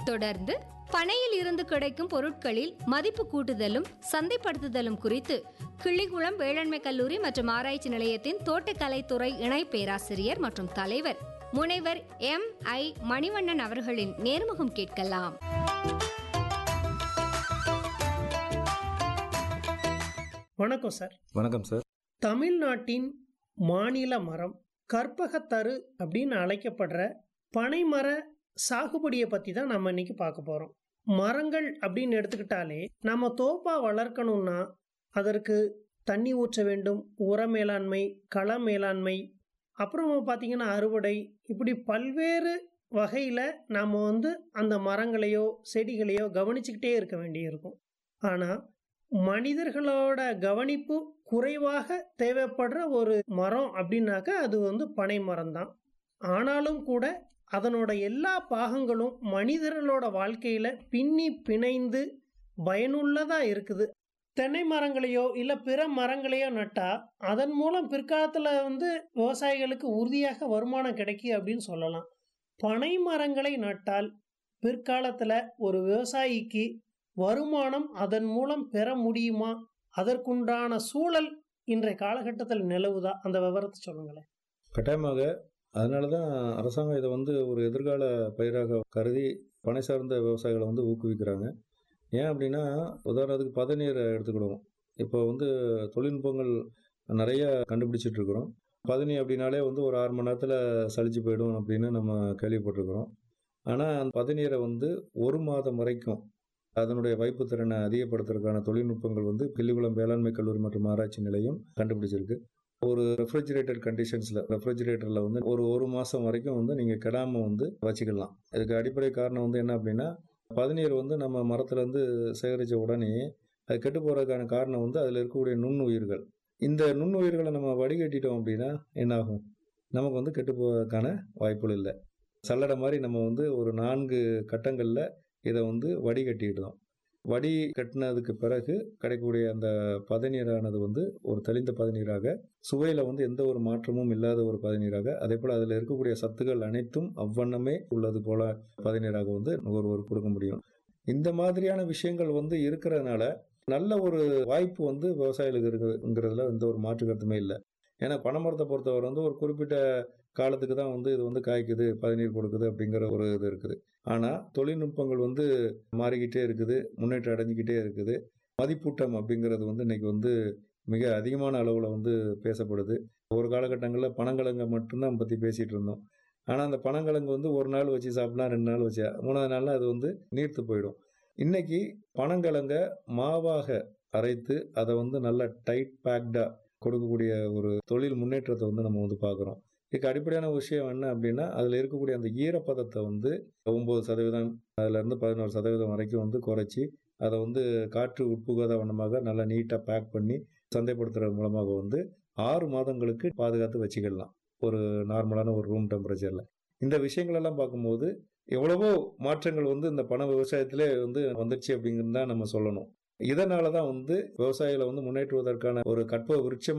தொடர்ந்து பனையில் இருந்து கிடைக்கும் பொருட்களில் மதிப்பு கூட்டுதலும் சந்தைப்படுத்துதலும் குறித்து கிள்ளிகுளம் வேளாண்மை கல்லூரி மற்றும் ஆராய்ச்சி நிலையத்தின் தோட்டக்கலைத்துறை இணை பேராசிரியர் மற்றும் தலைவர் முனைவர் எம் ஐ மணிவண்ணன் அவர்களின் நேர்முகம் கேட்கலாம் வணக்கம் சார் வணக்கம் சார் தமிழ்நாட்டின் மாநில மரம் கற்பகத்தரு அப்படின்னு அழைக்கப்படுற பனைமர சாகுபடியை பற்றி தான் நம்ம இன்னைக்கு பார்க்க போகிறோம் மரங்கள் அப்படின்னு எடுத்துக்கிட்டாலே நம்ம தோப்பா வளர்க்கணும்னா அதற்கு தண்ணி ஊற்ற வேண்டும் உர மேலாண்மை கள மேலாண்மை அப்புறம் பார்த்தீங்கன்னா அறுவடை இப்படி பல்வேறு வகையில் நாம் வந்து அந்த மரங்களையோ செடிகளையோ கவனிச்சுக்கிட்டே இருக்க வேண்டியிருக்கும் ஆனால் மனிதர்களோட கவனிப்பு குறைவாக தேவைப்படுற ஒரு மரம் அப்படின்னாக்கா அது வந்து பனை மரம் தான் ஆனாலும் கூட அதனோட எல்லா பாகங்களும் மனிதர்களோட வாழ்க்கையில் பின்னி பிணைந்து பயனுள்ளதாக இருக்குது தென்னை மரங்களையோ இல்லை பிற மரங்களையோ நட்டால் அதன் மூலம் பிற்காலத்தில் வந்து விவசாயிகளுக்கு உறுதியாக வருமானம் கிடைக்கும் அப்படின்னு சொல்லலாம் பனை மரங்களை நட்டால் பிற்காலத்தில் ஒரு விவசாயிக்கு வருமானம் அதன் மூலம் பெற முடியுமா அதற்குண்டான சூழல் இன்றைய காலகட்டத்தில் நிலவுதா அந்த விவரத்தை சொல்லுங்களேன் கட்டாயமாக அதனால தான் அரசாங்கம் இதை வந்து ஒரு எதிர்கால பயிராக கருதி பனை சார்ந்த விவசாயிகளை வந்து ஊக்குவிக்கிறாங்க ஏன் அப்படின்னா உதாரணத்துக்கு பதநீரை எடுத்துக்கிடுவோம் இப்போ வந்து தொழில்நுட்பங்கள் நிறைய கண்டுபிடிச்சிட்டு இருக்கிறோம் பதனி அப்படின்னாலே வந்து ஒரு ஆறு மணி நேரத்தில் சலிச்சு போயிடும் அப்படின்னு நம்ம கேள்விப்பட்டிருக்கிறோம் ஆனால் அந்த பதநீரை வந்து ஒரு மாதம் வரைக்கும் அதனுடைய வைப்பு திறனை அதிகப்படுத்துறதுக்கான தொழில்நுட்பங்கள் வந்து கிள்ளிகுளம் வேளாண்மை கல்லூரி மற்றும் ஆராய்ச்சி நிலையம் கண்டுபிடிச்சிருக்கு ஒரு ரெஃப்ரிஜிரேட்டட் கண்டிஷன்ஸில் ரெஃப்ரிஜிரேட்டரில் வந்து ஒரு ஒரு மாதம் வரைக்கும் வந்து நீங்கள் கெடாமல் வந்து வச்சுக்கலாம் இதுக்கு அடிப்படை காரணம் வந்து என்ன அப்படின்னா பதநீர் வந்து நம்ம மரத்துலேருந்து சேகரித்த உடனே அது கெட்டு போகிறதுக்கான காரணம் வந்து அதில் இருக்கக்கூடிய நுண்ணுயிர்கள் இந்த நுண்ணுயிர்களை நம்ம வடிகட்டிட்டோம் அப்படின்னா என்னாகும் நமக்கு வந்து கெட்டு போவதற்கான வாய்ப்புகள் இல்லை சல்லடை மாதிரி நம்ம வந்து ஒரு நான்கு கட்டங்களில் இதை வந்து வடிகட்டிடுறோம் வடி கட்டினதுக்கு பிறகு கிடைக்கக்கூடிய அந்த பதநீரானது வந்து ஒரு தெளிந்த பதநீராக சுவையில் வந்து எந்த ஒரு மாற்றமும் இல்லாத ஒரு பதநீராக அதே போல் அதில் இருக்கக்கூடிய சத்துக்கள் அனைத்தும் அவ்வண்ணமே உள்ளது போல பதநீராக வந்து நுகர்வோர் கொடுக்க முடியும் இந்த மாதிரியான விஷயங்கள் வந்து இருக்கிறதுனால நல்ல ஒரு வாய்ப்பு வந்து விவசாயிகளுக்கு இருக்குங்கிறதுல எந்த ஒரு மாற்று கருத்துமே இல்லை ஏன்னா பனைமரத்தை பொறுத்தவரை வந்து ஒரு குறிப்பிட்ட காலத்துக்கு தான் வந்து இது வந்து காய்க்குது பதநீர் கொடுக்குது அப்படிங்கிற ஒரு இது இருக்குது ஆனால் தொழில்நுட்பங்கள் வந்து மாறிக்கிட்டே இருக்குது முன்னேற்றம் அடைஞ்சிக்கிட்டே இருக்குது மதிப்பூட்டம் அப்படிங்கிறது வந்து இன்னைக்கு வந்து மிக அதிகமான அளவில் வந்து பேசப்படுது ஒரு காலகட்டங்களில் பனங்கிழங்கை மட்டும்தான் பற்றி பேசிகிட்டு இருந்தோம் ஆனால் அந்த பனங்கிழங்கு வந்து ஒரு நாள் வச்சு சாப்பிடலாம் ரெண்டு நாள் வச்சு மூணாவது நாளில் அது வந்து நீர்த்து போயிடும் இன்னைக்கு பனங்கிழங்க மாவாக அரைத்து அதை வந்து நல்லா டைட் பேக்டாக கொடுக்கக்கூடிய ஒரு தொழில் முன்னேற்றத்தை வந்து நம்ம வந்து பார்க்குறோம் இதுக்கு அடிப்படையான விஷயம் என்ன அப்படின்னா அதில் இருக்கக்கூடிய அந்த ஈரப்பதத்தை வந்து ஒம்பது சதவீதம் அதுலேருந்து பதினோரு சதவீதம் வரைக்கும் வந்து குறைச்சி அதை வந்து காற்று உட்புகாத வண்ணமாக நல்லா நீட்டாக பேக் பண்ணி சந்தைப்படுத்துறது மூலமாக வந்து ஆறு மாதங்களுக்கு பாதுகாத்து வச்சுக்கலாம் ஒரு நார்மலான ஒரு ரூம் டெம்பரேச்சரில் இந்த விஷயங்களெல்லாம் பார்க்கும்போது எவ்வளவோ மாற்றங்கள் வந்து இந்த பண விவசாயத்திலே வந்து வந்துருச்சு அப்படிங்கிறது தான் நம்ம சொல்லணும் இதனால தான் வந்து விவசாயிகளை வந்து முன்னேற்றுவதற்கான ஒரு கற்ப விருட்சம்